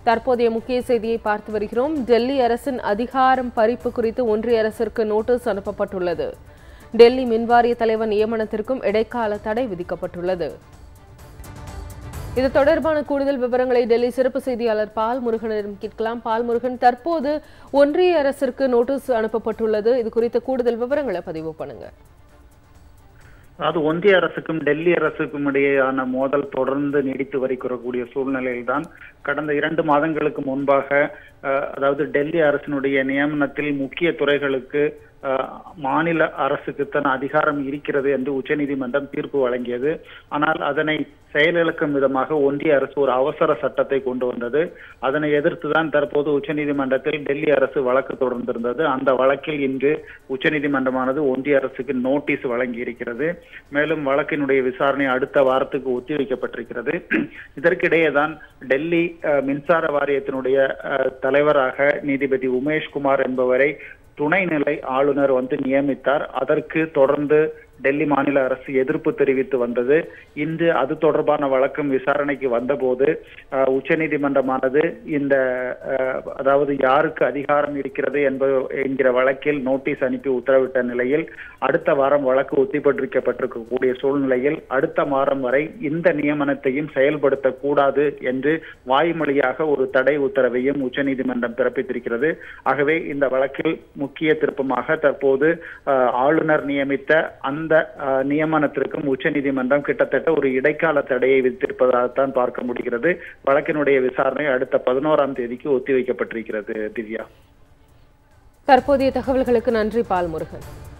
தற்போதைய முக்கிய செய்தியை பார்த்து வருகிறோம் டெல்லி அரசின் அதிகாரம் பறிப்பு குறித்து ஒன்றிய அரசிற்கு நோட்டீஸ் அனுப்பப்பட்டுள்ளது டெல்லி மின்வாரிய தலைவர் நியமனத்திற்கும் இடைக்கால தடை விதிக்கப்பட்டுள்ளது இது தொடர்பான கூடுதல் விவரங்களை டெல்லி சிறப்பு செய்தியாளர் பால் முருகனிடம் கேட்கலாம் பால் முருகன் தற்போது ஒன்றிய அரசிற்கு நோட்டீஸ் அனுப்பப்பட்டுள்ளது இது குறித்த கூடுதல் விவரங்களை பதிவு பண்ணுங்க அதாவது ஒன்றிய அரசுக்கும் டெல்லி அரசுக்கும் இடையேயான மோதல் தொடர்ந்து நீடித்து வருகிறக்கூடிய சூழ்நிலையில்தான் கடந்த இரண்டு மாதங்களுக்கு முன்பாக அஹ், அதாவது டெல்லி அரசினுடைய நியமனத்தில் முக்கிய துறைகளுக்கு அஹ், மாநில அரசுக்குத்தான் அதிகாரம் இருக்கிறது என்று உச்சநீதிமன்றம் தீர்ப்பு வழங்கியது ஆனால் அதனை செயலிழக்கும் விதமாக ஒன்றிய அரசு ஒரு அவசர சட்டத்தை கொண்டு வந்தது அதனை எதிர்த்துதான் தற்போது உச்சநீதிமன்றத்தில் டெல்லி அரசு வழக்கு தொடர்ந்திருந்தது அந்த வழக்கில் இன்று உச்சநீதிமன்றமானது ஒன்றிய அரசுக்கு நோட்டீஸ் வழங்கி இருக்கிறது மேலும் வழக்கினுடைய விசாரணை அடுத்த வாரத்துக்கு ஒத்திவைக்கப்பட்டிருக்கிறது இதற்கிடையே தான் டெல்லி அஹ், மின்சார வாரியத்தினுடைய அஹ், தலைவராக நீதிபதி உமேஷ்குமார் என்பவரை துணைநிலை ஆளுநர் வந்து நியமித்தார் அதற்கு தொடர்ந்து டெல்லி மாநில அரசு எதிர்ப்பு தெரிவித்து வந்தது இன்று அது தொடர்பான வழக்கம் விசாரணைக்கு வந்தபோது அஹ், உச்சநீதிமன்றமானது இந்த அஹ், அதாவது யாருக்கு அதிகாரம் இருக்கிறது என்பது என்கிற வழக்கில் நோட்டீஸ் அனுப்பி உத்தரவிட்ட நிலையில் அடுத்த வாரம் வழக்கு ஒத்திப்பட்டிருக்கப்பட்டிருக்கக்கூடிய சூழ்நிலையில் அடுத்த வாரம் வரை இந்த நியமனத்தையும் செயல்படுத்தக்கூடாது என்று வாய்மொழியாக ஒரு தடை உத்தரவையும் உச்சநீதிமன்றம் பிறப்பித்திருக்கிறது ஆகவே இந்த வழக்கில் முக்கிய திருப்பமாக தற்போது அஹ், ஆளுநர் நியமித்த அந்த அஹ், நியமனத்திற்கும் உச்சநீதிமன்றம் கிட்டத்தட்ட ஒரு இடைக்கால தடையை விதித்திருப்பதாகத்தான் பார்க்க முடிகிறது வழக்கினுடைய விசாரணை அடுத்த பதினோராம் தேதிக்கு ஒத்திவைக்கப்பட்டிருக்கிறது திவ்யா தற்போதைய தகவல்களுக்கு நன்றி பால் முருகன்